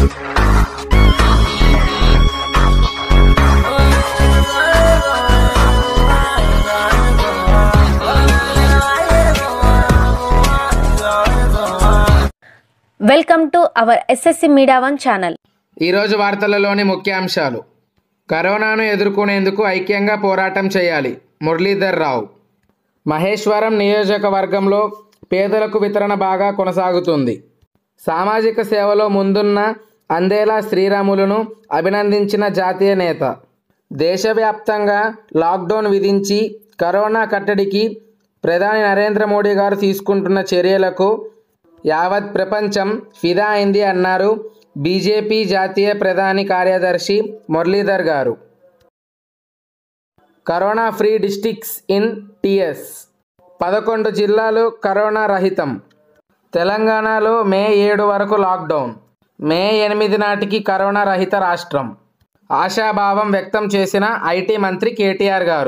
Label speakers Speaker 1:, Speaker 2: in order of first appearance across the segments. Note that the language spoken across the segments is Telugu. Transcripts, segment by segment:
Speaker 1: welcome to our SSC media one channel
Speaker 2: ఈరోజు వార్తలలోని ముఖ్యాంశాలు కరోనాను ఎదుర్కొనేందుకు ఐక్యంగా పోరాటం చేయాలి మురళీధర్ రావు మహేశ్వరం నియోజకవర్గంలో పేదలకు వితరణ బాగా కొనసాగుతుంది సామాజిక సేవలో ముందున్న అందేలా శ్రీరాములును అభినందించిన జాతీయ నేత దేశవ్యాప్తంగా లాక్డౌన్ విధించి కరోనా కట్టడికి ప్రధాని నరేంద్ర మోడీ గారు తీసుకుంటున్న చర్యలకు యావత్ ప్రపంచం ఫిదా అయింది అన్నారు బీజేపీ జాతీయ ప్రధాని కార్యదర్శి Muralidhar garu corona free districts in TS పదకొండు జిల్లాలు కరోనా రహితం తెలంగాణలో మే ఏడు వరకు లాక్డౌన్ మే ఎనిమిది నాటికి కరోనా రహిత రాష్ట్రం ఆశాభావం వ్యక్తం చేసిన ఐటీ మంత్రి కేటీఆర్ గారు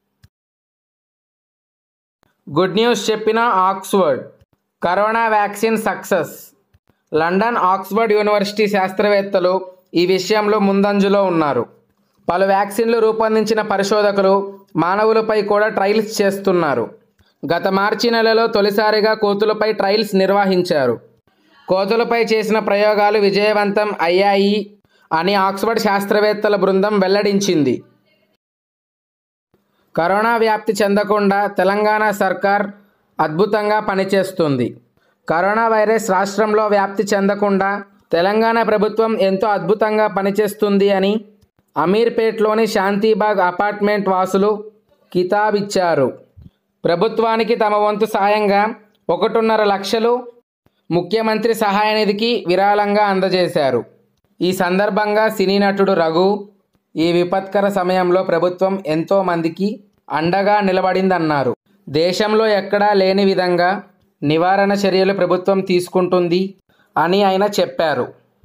Speaker 2: గుడ్ న్యూస్ చెప్పిన Oxford corona vaccine success London Oxford university శాస్త్రవేత్తలు ఈ విషయంలో ముందంజలో ఉన్నారు పలు వ్యాక్సిన్లు రూపొందించిన పరిశోధకులు మానవులపై కూడా ట్రయల్స్ చేస్తున్నారు గత మార్చి నెలలో తొలిసారిగా కోతులపై ట్రయల్స్ నిర్వహించారు కోతులపై చేసిన ప్రయోగాలు విజయవంతం అయ్యాయి అని ఆక్స్ఫర్డ్ శాస్త్రవేత్తల బృందం వెల్లడించింది కరోనా వ్యాప్తి చెందకుండా తెలంగాణ సర్కార్ అద్భుతంగా పనిచేస్తుంది కరోనా వైరస్ రాష్ట్రంలో వ్యాప్తి చెందకుండా తెలంగాణ ప్రభుత్వం ఎంతో అద్భుతంగా పనిచేస్తుంది అని అమీర్పేట్లోని శాంతిబాగ్ అపార్ట్మెంట్ వాసులు కితాబ్ ఇచ్చారు ప్రభుత్వానికి తమ వంతు సాయంగా ఒకటిన్నర లక్షలు ముఖ్యమంత్రి సహాయ నిధికి విరాళంగా అందజేశారు ఈ సందర్భంగా సినీ నటుడు రఘు ఈ విపత్కర సమయంలో ప్రభుత్వం ఎంతో మందికి అండగా నిలబడిందన్నారు దేశంలో ఎక్కడా లేని విధంగా నివారణ చర్యలు ప్రభుత్వం తీసుకుంటుంది అని ఆయన చెప్పారు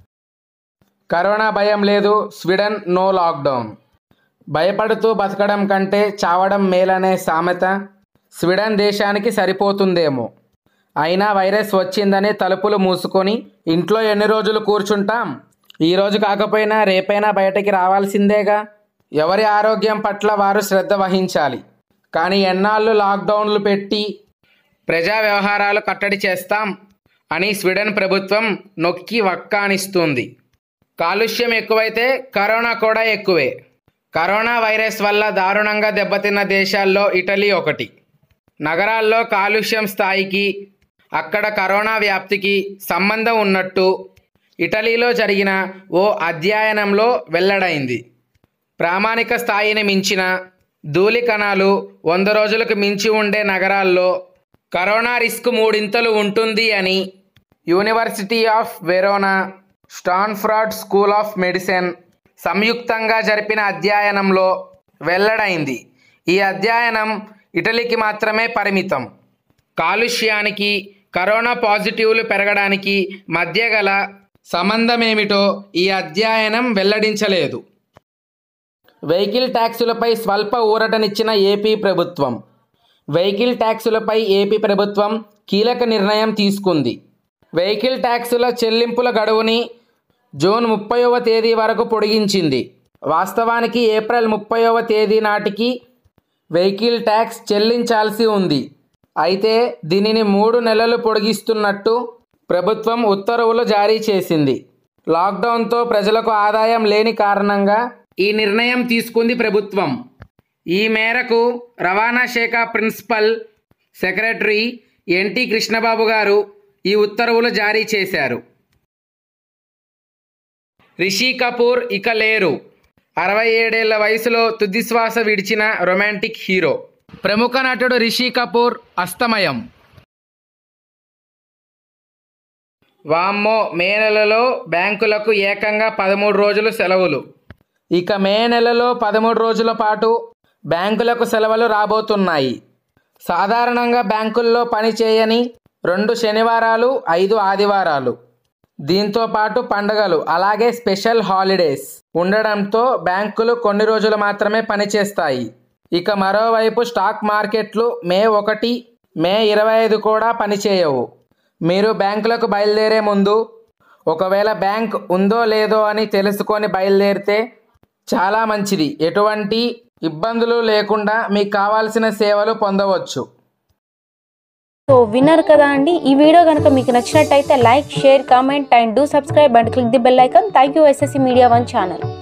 Speaker 2: కరోనా భయం లేదు స్వీడన్ నో లాక్డౌన్ భయపడుతూ బతకడం కంటే చావడం మేలనే సామెత స్వీడన్ దేశానికి సరిపోతుందేమో అయినా వైరస్ వచ్చిందని తలుపులు మూసుకొని ఇంట్లో ఎన్ని రోజులు కూర్చుంటాం ఈ రోజు కాకపోయినా రేపైనా బయటకి రావాల్సిందేగా ఎవరి ఆరోగ్యం పట్ల వారు శ్రద్ధ వహించాలి కానీ ఎన్నాళ్ళు లాక్డౌన్లు పెట్టి ప్రజా వ్యవహారాలు కట్టడి చేస్తాం అని స్వీడన్ ప్రభుత్వం నొక్కి వక్కానిస్తుంది కాలుష్యం ఎక్కువైతే కరోనా కూడా ఎక్కువే కరోనా వైరస్ వల్ల దారుణంగా దెబ్బతిన్న దేశాల్లో ఇటలీ ఒకటి నగరాల్లో కాలుష్యం స్థాయికి అక్కడ కరోనా వ్యాప్తికి సంబంధం ఉన్నట్టు ఇటలీలో జరిగిన ఓ అధ్యయనంలో వెల్లడైంది ప్రామాణిక స్థాయిని మించిన ధూళి కణాలు వంద రోజులకు మించి ఉండే నగరాల్లో కరోనా రిస్క్ మూడింతలు ఉంటుంది అని university of Verona Stanford school of medicine సంయుక్తంగా జరిపిన అధ్యయనంలో వెల్లడైంది ఈ అధ్యయనం ఇటలీకి మాత్రమే పరిమితం కాలుష్యానికి కరోనా పాజిటివ్లు పెరగడానికి మధ్య గల సంబంధమేమిటో ఈ అధ్యయనం వెల్లడించలేదు వెహికల్ ట్యాక్సులపై స్వల్ప ఊరటనిచ్చిన ఏపీ ప్రభుత్వం వెహికల్ ట్యాక్సులపై ఏపీ ప్రభుత్వం కీలక నిర్ణయం తీసుకుంది వెహికల్ ట్యాక్సుల చెల్లింపుల గడువుని జూన్ ముప్పైవ తేదీ వరకు పొడిగించింది వాస్తవానికి ఏప్రిల్ ముప్పైవ తేదీ నాటికి వెహికల్ ట్యాక్స్ చెల్లించాల్సి ఉంది అయితే దీనిని మూడు నెలలు పొడిగిస్తున్నట్టు ప్రభుత్వం ఉత్తర్వులు జారీ చేసింది లాక్డౌన్తో ప్రజలకు ఆదాయం లేని కారణంగా ఈ నిర్ణయం తీసుకుంది ప్రభుత్వం ఈ మేరకు రవాణా శాఖ ప్రిన్సిపల్ సెక్రటరీ ఎన్టీ కృష్ణబాబు గారు ఈ ఉత్తర్వులు జారీ చేశారు రిషి కపూర్ ఇక లేరు అరవై ఏడేళ్ల వయసులో తుదిశ్వాస విడిచిన రొమాంటిక్ హీరో ప్రముఖ నటుడు రిషి కపూర్ అస్తమయం వామ్మో మే నెలలో బ్యాంకులకు ఏకంగా పదమూడు రోజులు సెలవులు ఇక మే నెలలో పదమూడు రోజుల పాటు బ్యాంకులకు సెలవులు రాబోతున్నాయి సాధారణంగా బ్యాంకుల్లో పనిచేయని రెండు శనివారాలు ఐదు ఆదివారాలు దీంతో పాటు పండుగలు అలాగే స్పెషల్ హాలిడేస్ ఉండడంతో బ్యాంకులు కొన్ని రోజులు మాత్రమే పనిచేస్తాయి ఇక మరోవైపు స్టాక్ మార్కెట్లు మే ఒకటి మే ఇరవై ఐదు కూడా పనిచేయవు మీరు బ్యాంకులకు బయలుదేరే ముందు ఒకవేళ బ్యాంక్ ఉందో లేదో అని తెలుసుకొని బయలుదేరితే చాలా మంచిది ఎటువంటి ఇబ్బందులు లేకుండా మీకు కావాల్సిన సేవలు పొందవచ్చు
Speaker 1: సో విన్నారు కదా అండి ఈ వీడియో కనుక మీకు నచ్చినట్టయితే like share comment and do subscribe and click the bell icon thank you SSC media one channel